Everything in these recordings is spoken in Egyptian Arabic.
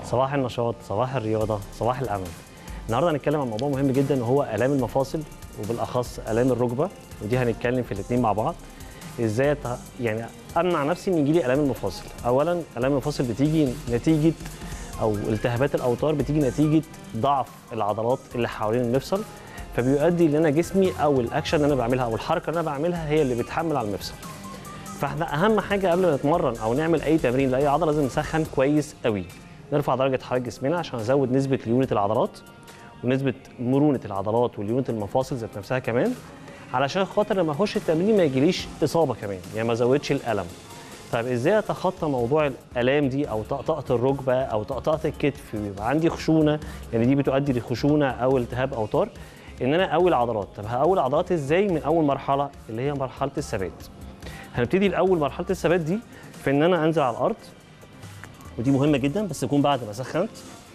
صباح النشاط صباح الرياضه صباح الامل النهارده هنتكلم عن موضوع مهم جدا وهو الام المفاصل وبالاخص الام الركبه ودي هنتكلم في الاثنين مع بعض ازاي أت- يعني امنع نفسي ان يجي لي الام المفاصل اولا الام المفاصل بتيجي نتيجه او التهابات الاوتار بتيجي نتيجه ضعف العضلات اللي حوالين المفصل فبيؤدي ان انا جسمي او الاكشن اللي انا بعملها او الحركه اللي انا بعملها هي اللي بتحمل على المفصل فاحنا اهم حاجه قبل ما نتمرن او نعمل اي تمرين لاي عضله لازم نسخن كويس قوي نرفع درجه حراره جسمنا عشان نزود نسبه ليونه العضلات ونسبه مرونه العضلات وليونه المفاصل ذات نفسها كمان علشان خاطر لما اخش التمرين ما يجيليش اصابه كمان يعني ما ازودش الالم طيب ازاي اتخطى موضوع الالام دي او طقطقه الركبه او طقطقه الكتف ويبقى عندي خشونه لان دي بتؤدي لخشونه او التهاب اوتار ان انا اقوي العضلات طب هقوي العضلات ازاي من اول مرحله اللي هي مرحله الثبات هنبتدي الاول مرحله الثبات دي في ان انا انزل على الارض ودي مهمه جدا بس يكون بعد ما سخنت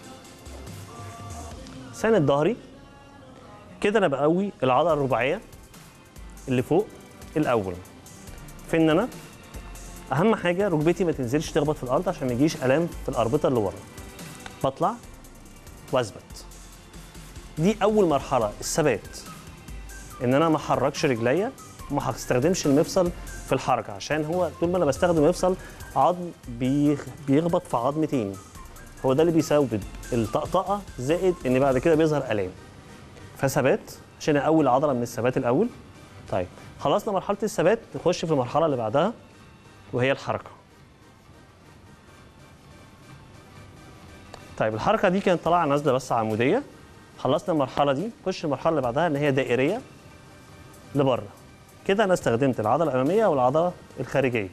ساند ظهري كده انا بقوي العضله الرباعيه اللي فوق الاول في ان انا اهم حاجه ركبتي ما تنزلش تخبط في الارض عشان ما يجيش الام في الاربطه اللي ورا بطلع واثبت دي اول مرحله الثبات ان انا ما احركش رجليا وما هستخدمش المفصل في الحركه عشان هو طول ما انا بستخدم مفصل عظم بيخ- بيخبط في عظم تاني هو ده اللي بيسبب الطقطقه زائد ان بعد كده بيظهر الام فثبات عشان اقوي العضله من الثبات الاول طيب خلصنا مرحله الثبات نخش في المرحله اللي بعدها وهي الحركه طيب الحركه دي كانت طالعه نازله بس عموديه خلصنا المرحله دي نخش المرحله اللي بعدها ان هي دائريه لبره كده انا استخدمت العضله الاماميه والعضله الخارجيه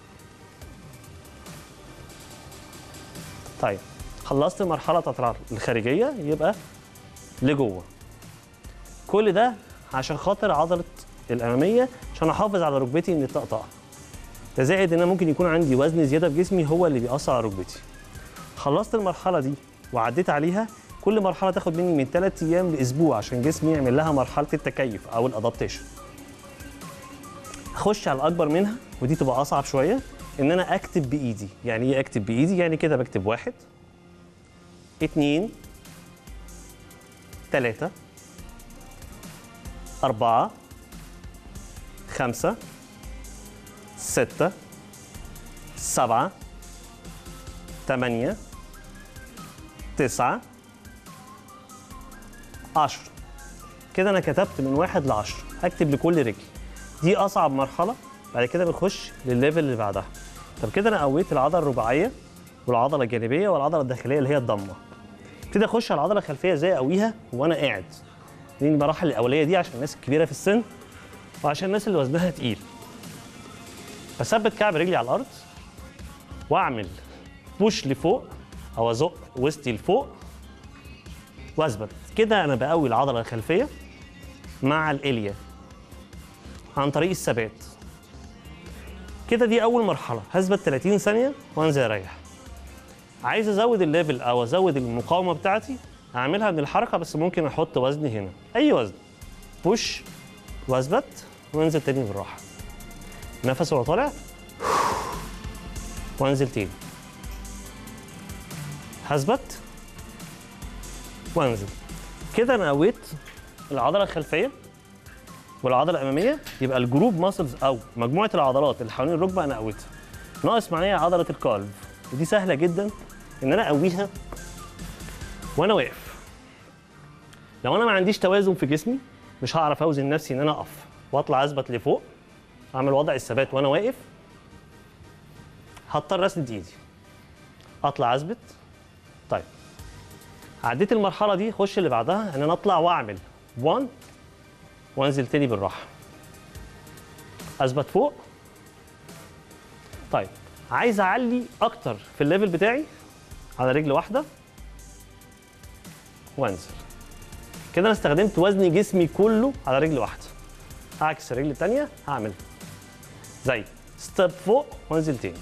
طيب خلصت المرحله بتاعت الع- الخارجيه يبقى لجوه كل ده عشان خاطر عضله الاماميه عشان احافظ على ركبتي من الطقطقه ده زائد ان انا ممكن يكون عندي وزن زياده في جسمي هو اللي بيأثر على ركبتي خلصت المرحله دي وعديت عليها كل مرحله تاخد مني من 3 ايام لاسبوع عشان جسمي يعمل لها مرحله التكيف او الادابتيشن اخش على الاكبر منها ودي تبقى اصعب شويه ان انا اكتب بايدي يعني ايه اكتب بايدي يعني كده بكتب واحد اتنين تلاتة أربعة خمسة ستة سبعة تمانية تسعة عشر كده أنا كتبت من واحد لعشر هكتب لكل رجل دي أصعب مرحلة بعد كده بنخش للليفل اللي بعدها طب كده أنا قويت العضلة الرباعية والعضلة الجانبية والعضلة الداخلية اللي هي الضمة ابتدي أخش على العضلة الخلفية ازاي أقويها وأنا قاعد دي المراحل الأولية دي عشان الناس الكبيرة في السن وعشان الناس اللي وزنها تقيل بثبت كعب رجلي على الارض واعمل بوش لفوق او ازق وسطي لفوق واثبت كده انا بقوي العضله الخلفيه مع الاليا عن طريق الثبات كده دي اول مرحله هثبت 30 ثانيه وانزل اريح عايز ازود الليفل او ازود المقاومه بتاعتي اعملها من الحركه بس ممكن احط وزني هنا اي وزن بوش واثبت وانزل تاني بالراحه نفس وهو طالع وانزل تاني هثبت وانزل كده انا قويت العضله الخلفيه والعضله الاماميه يبقى الجروب ماسلز او مجموعه العضلات اللي حوالين الركبه انا قويتها ناقص معايا عضله القلب ودي سهله جدا ان انا اقويها وانا واقف لو انا ما عنديش توازن في جسمي مش هعرف اوزن نفسي ان انا اقف واطلع اثبت لفوق اعمل وضع الثبات وانا واقف هضطر اسند ايدي اطلع اثبت طيب عديت المرحله دي خش اللي بعدها ان انا اطلع واعمل 1 وانزل تاني بالراحه اثبت فوق طيب عايز اعلي اكتر في الليفل بتاعي على رجل واحده وانزل كده انا استخدمت وزن جسمي كله على رجل واحده عكس الرجل التانيه هعمل زي ستيب فوق وانزل تاني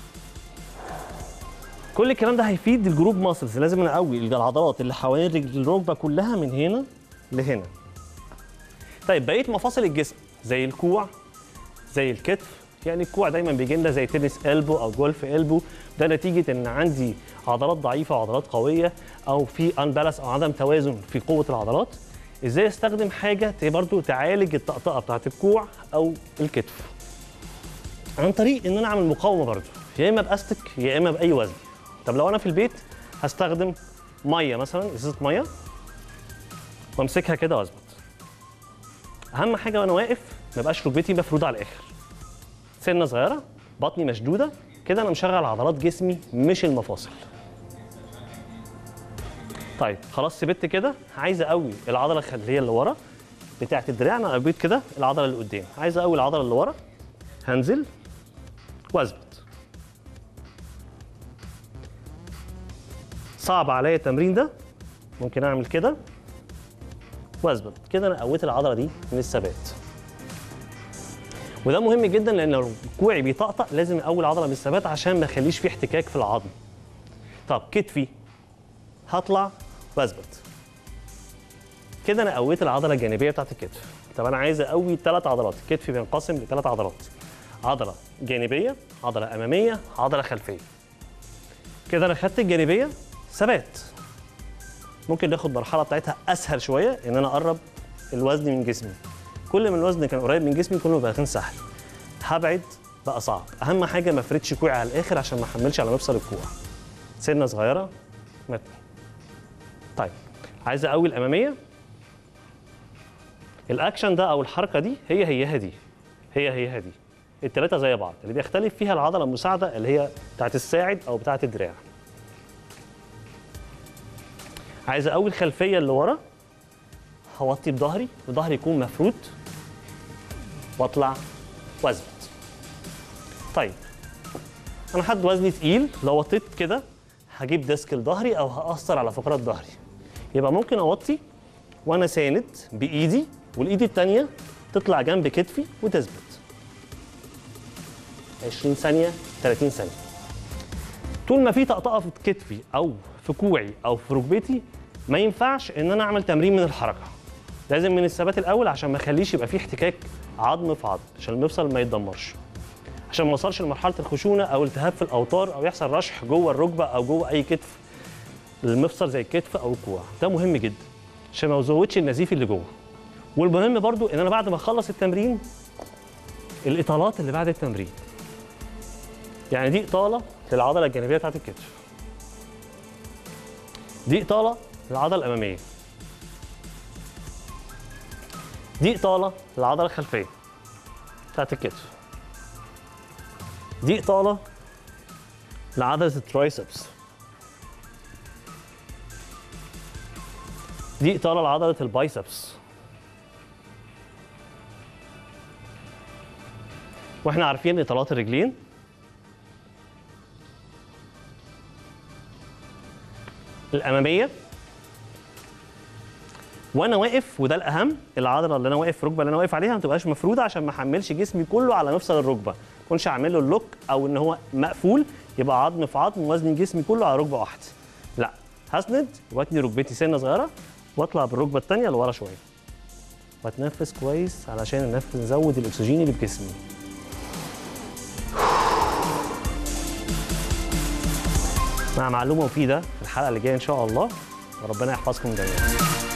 كل الكلام ده هيفيد الجروب ماسلز لازم انا اقوي العضلات اللي حوالين رجل الركبه كلها من هنا لهنا طيب بقيه مفاصل الجسم زي الكوع زي الكتف يعني الكوع دايما بيجي لنا زي تنس قلبه او جولف قلبه ده نتيجه ان عندي عضلات ضعيفه وعضلات قويه او في انبالانس او عدم توازن في قوه العضلات ازاي استخدم حاجه برضو تعالج الطقطقه بتاعت الكوع او الكتف عن طريق ان انا اعمل مقاومه برضو يا اما باستك يا اما باي وزن طب لو انا في البيت هستخدم ميه مثلا ازازه ميه وامسكها كده واظبط اهم حاجه وانا واقف ما يبقاش ركبتي مفروده على الاخر سنه صغيره بطني مشدوده كده انا مشغل عضلات جسمي مش المفاصل طيب خلاص سبت كده عايز اقوي العضله الخلفيه اللي ورا بتاعه الدراع انا قويت كده العضله اللي قدام عايز اقوي العضله اللي ورا هنزل واثبت صعب عليا التمرين ده ممكن اعمل كده واثبت كده انا قويت العضله دي من الثبات وده مهم جدا لان لو كوعي بيطقطق لازم اقوي العضله من الثبات عشان ما اخليش فيه احتكاك في العظم طب كتفي هطلع واثبت كده انا قويت العضله الجانبيه بتاعت الكتف طب انا عايز اقوي ثلاث عضلات كتفي بينقسم لثلاث عضلات عضله جانبيه عضله اماميه عضله خلفيه كده انا خدت الجانبيه ثبات ممكن ناخد مرحله بتاعتها اسهل شويه ان انا اقرب الوزن من جسمي كل ما الوزن كان قريب من جسمي كل ما بقى كان سهل هبعد بقى صعب اهم حاجه ما افردش كوعي على الاخر عشان ما احملش على مفصل الكوع سنه صغيره متن طيب عايز اقوي الاماميه الاكشن ده او الحركه دي هي هيها دي هي هيها دي الثلاثه زي بعض اللي بيختلف فيها العضله المساعده اللي هي بتاعت الساعد او بتاعت الدراع عايز اقوي الخلفيه اللي ورا هوطي بظهري وظهري يكون مفرود واطلع واثبت طيب انا حد وزني تقيل لو وطيت كده هجيب ديسك لظهري او هاثر على فقرات ظهري يبقى ممكن اوطي وانا ساند بايدي والايد الثانيه تطلع جنب كتفي وتثبت 20 ثانيه 30 ثانيه طول ما في طقطقه في كتفي او في كوعي او في ركبتي ما ينفعش ان انا اعمل تمرين من الحركه لازم من الثبات الاول عشان ما اخليش يبقى في احتكاك عظم في عظم عشان المفصل ما يتدمرش عشان ما اوصلش لمرحله الخشونه او التهاب في الاوتار او يحصل رشح جوه الركبه او جوه اي كتف المفصل زي الكتف او الكوع ده مهم جدا عشان ما ازودش النزيف اللي جوه والمهم برضو ان انا بعد ما اخلص التمرين الاطالات اللي بعد التمرين يعني دي اطاله للعضله الجانبيه بتاعت الكتف دي اطاله للعضله الاماميه دي اطاله للعضله الخلفيه بتاعت الكتف دي اطاله لعضله الترايسبس دي اطاله لعضله البايسبس واحنا عارفين اطالات الرجلين الاماميه وانا واقف وده الاهم العضله اللي انا واقف الركبه اللي انا واقف عليها ما تبقاش مفروده عشان ما احملش جسمي كله على مفصل الركبه ما اكونش اعمل له اللوك او ان هو مقفول يبقى عظم في عظم وزن جسمي كله على ركبه واحده لا هسند واتني ركبتي سنه صغيره واطلع بالركبه الثانيه لورا شويه واتنفس كويس علشان النفس نزود الاكسجين اللي في جسمي مع معلومه مفيده في الحلقه اللي جايه ان شاء الله وربنا يحفظكم جميعا